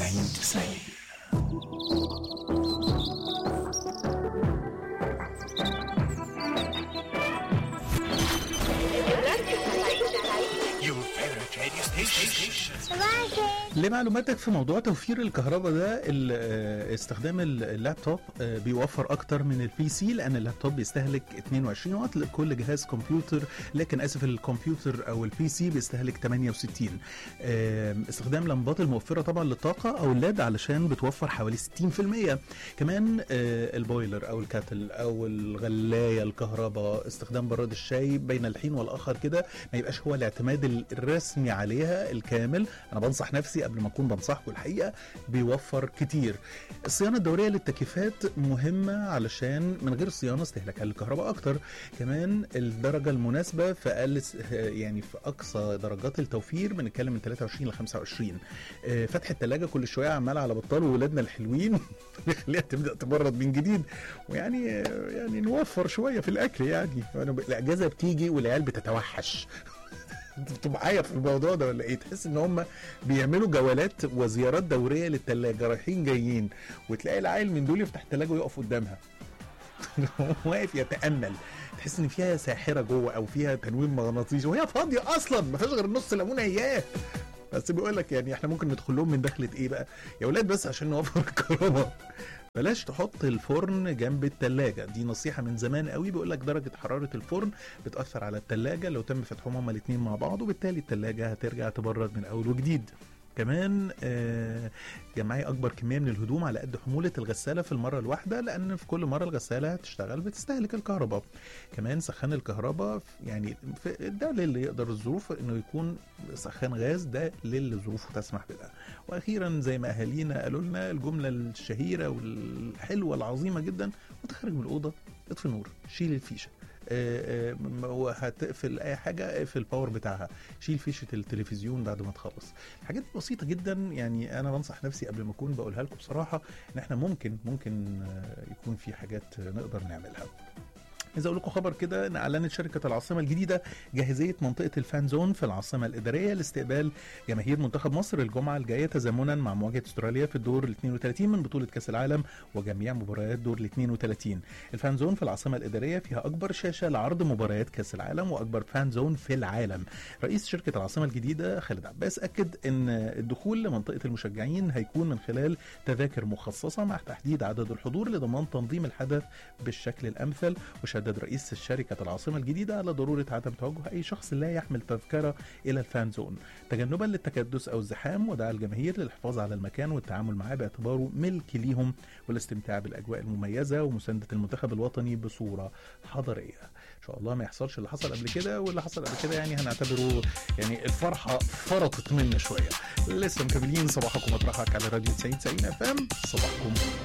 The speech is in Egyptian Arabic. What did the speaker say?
90 90 Your favorite radio station. صباح الخير لمعلوماتك في موضوع توفير الكهرباء ده ال- آه، استخدام ال- اللابتوب آه، بيوفر اكتر من البي سي لان اللابتوب بيستهلك 22 واط لكل جهاز كمبيوتر لكن اسف الكمبيوتر او البي سي بيستهلك 68 آه، استخدام لمبات الموفره طبعا للطاقه او اللاد علشان بتوفر حوالي 60% كمان آه، البويلر او الكاتل او الغلايه الكهرباء استخدام براد الشاي بين الحين والاخر كده ما يبقاش هو الاعتماد ال- الرسمي عليها الكامل انا بنصح نفسي قبل ما اكون بنصحكم الحقيقه بيوفر كتير الصيانه الدوريه للتكييفات مهمه علشان من غير صيانه استهلاكها للكهرباء اكتر كمان الدرجه المناسبه في اقل س- يعني في اقصى درجات التوفير بنتكلم من 23 ل 25 آه، فتح الثلاجه كل شويه عمال على بطال وولادنا الحلوين بيخليها تبدا تبرد من جديد ويعني يعني نوفر شويه في الاكل يعني يعني الاجازه بتيجي والعيال بتتوحش انتوا معايا في الموضوع ده ولا ايه؟ تحس ان هم بيعملوا جولات وزيارات دوريه للثلاجه رايحين جايين وتلاقي العيل من دول يفتح الثلاجه ويقف قدامها واقف يتامل تحس ان فيها ساحره جوه او فيها تنويم مغناطيسي وهي فاضيه اصلا ما فيهاش غير نص ليمونه اياه بس بيقول لك يعني احنا ممكن ندخل لهم من دخله ايه بقى يا اولاد بس عشان نوفر الكهرباء بلاش تحط الفرن جنب التلاجة دي نصيحة من زمان قوي بيقول لك درجة حرارة الفرن بتأثر على التلاجة لو تم فتحهم هما الاتنين مع بعض وبالتالي التلاجة هترجع تبرد من أول وجديد كمان آه، جمعي اكبر كميه من الهدوم على قد حموله الغساله في المره الواحده لان في كل مره الغساله هتشتغل بتستهلك الكهرباء كمان سخان الكهرباء ف- يعني في- ده للي يقدر الظروف انه يكون سخان غاز ده للي ظروفه تسمح بده واخيرا زي ما اهالينا قالوا لنا الجمله الشهيره والحلوه العظيمه جدا وانت خارج من الاوضه اطفي النور شيل الفيشه آه، آه، م- وهتقفل اي حاجه اقفل الباور بتاعها شيل فيشه التلفزيون بعد ما تخلص الحاجات دي بسيطه جدا يعني انا بنصح نفسي قبل ما اكون بقولها لكم بصراحه ان احنا ممكن ممكن آه، يكون في حاجات نقدر نعملها عايز اقول لكم خبر كده ان اعلنت شركه العاصمه الجديده جاهزيه منطقه الفان زون في العاصمه الاداريه لاستقبال جماهير منتخب مصر الجمعه الجايه تزامنا مع مواجهه استراليا في الدور ال 32 من بطوله كاس العالم وجميع مباريات دور ال 32 الفان زون في العاصمه الاداريه فيها اكبر شاشه لعرض مباريات كاس العالم واكبر فان زون في العالم رئيس شركه العاصمه الجديده خالد عباس اكد ان الدخول لمنطقه المشجعين هيكون من خلال تذاكر مخصصه مع تحديد عدد الحضور لضمان تنظيم الحدث بالشكل الامثل وشدد رئيس شركه العاصمه الجديده على ضروره عدم توجه اي شخص لا يحمل تذكره الى الفان زون تجنبا للتكدس او الزحام ودعا الجماهير للحفاظ على المكان والتعامل معاه باعتباره ملك ليهم والاستمتاع بالاجواء المميزه ومسانده المنتخب الوطني بصوره حضاريه ان شاء الله ما يحصلش اللي حصل قبل كده واللي حصل قبل كده يعني هنعتبره يعني الفرحه فرطت منا شويه لسه مكملين صباحكم مطرحك على راديو 90 90 اف ام صباحكم